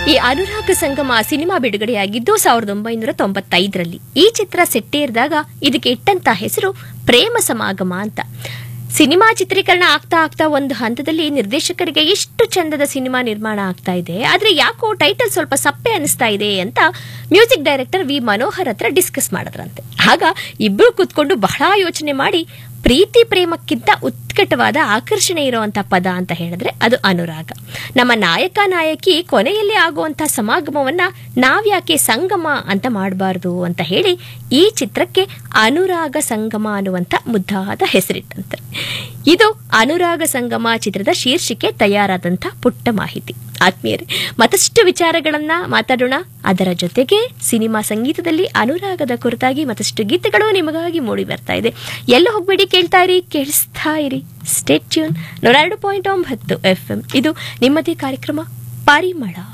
ಈ ಅನುರಾಗ ಸಂಗಮ ಸಿನಿಮಾ ಬಿಡುಗಡೆಯಾಗಿದ್ದು ಸಾವಿರದ ಒಂಬೈನೂರ ತೊಂಬತ್ತೈದರಲ್ಲಿ ಈ ಚಿತ್ರ ಸೆಟ್ಟೇರಿದಾಗ ಇದಕ್ಕೆ ಇಟ್ಟಂತ ಹೆಸರು ಪ್ರೇಮ ಸಮಾಗಮ ಅಂತ ಸಿನಿಮಾ ಚಿತ್ರೀಕರಣ ಆಗ್ತಾ ಆಗ್ತಾ ಒಂದು ಹಂತದಲ್ಲಿ ನಿರ್ದೇಶಕರಿಗೆ ಎಷ್ಟು ಚಂದದ ಸಿನಿಮಾ ನಿರ್ಮಾಣ ಆಗ್ತಾ ಇದೆ ಆದ್ರೆ ಯಾಕೋ ಟೈಟಲ್ ಸ್ವಲ್ಪ ಸಪ್ಪೆ ಅನಿಸ್ತಾ ಇದೆ ಅಂತ ಮ್ಯೂಸಿಕ್ ಡೈರೆಕ್ಟರ್ ವಿ ಮನೋಹರ್ ಹತ್ರ ಡಿಸ್ಕಸ್ ಮಾಡಿದ್ರಂತೆ ಆಗ ಇಬ್ರು ಕೂತ್ಕೊಂಡು ಬಹಳ ಯೋಚನೆ ಮಾಡಿ ಪ್ರೀತಿ ಪ್ರೇಮಕ್ಕಿಂತ ಉತ್ಕಟವಾದ ಆಕರ್ಷಣೆ ಇರುವಂತ ಪದ ಅಂತ ಹೇಳಿದ್ರೆ ಅದು ಅನುರಾಗ ನಮ್ಮ ನಾಯಕ ನಾಯಕಿ ಕೊನೆಯಲ್ಲಿ ಆಗುವಂತ ಸಮಾಗಮವನ್ನ ನಾವ್ಯಾಕೆ ಸಂಗಮ ಅಂತ ಮಾಡಬಾರ್ದು ಅಂತ ಹೇಳಿ ಈ ಚಿತ್ರಕ್ಕೆ ಅನುರಾಗ ಸಂಗಮ ಅನ್ನುವಂತ ಮುದ್ದಾದ ಹೆಸರಿಟ್ಟಂತೆ ಇದು ಅನುರಾಗ ಸಂಗಮ ಚಿತ್ರದ ಶೀರ್ಷಿಕೆ ತಯಾರಾದಂಥ ಪುಟ್ಟ ಮಾಹಿತಿ ಆತ್ಮೀಯರೇ ಮತ್ತಷ್ಟು ವಿಚಾರಗಳನ್ನ ಮಾತಾಡೋಣ ಅದರ ಜೊತೆಗೆ ಸಿನಿಮಾ ಸಂಗೀತದಲ್ಲಿ ಅನುರಾಗದ ಕುರಿತಾಗಿ ಮತ್ತಷ್ಟು ಗೀತೆಗಳು ನಿಮಗಾಗಿ ಮೂಡಿ ಬರ್ತಾ ಇದೆ ಎಲ್ಲ ಹೋಗ್ಬೇಡಿ ಕೇಳ್ತಾ ಇರಿ ಕೇಳಿಸ್ತಾ ಇರಿ ಸ್ಟೇಟ್ ಟ್ಯೂನ್ ನೂರ ಎರಡು ಪಾಯಿಂಟ್ ಒಂಬತ್ತು ಎಫ್ ಎಂ ಇದು ನಿಮ್ಮದೇ ಕಾರ್ಯಕ್ರಮ ಪರಿಮಳ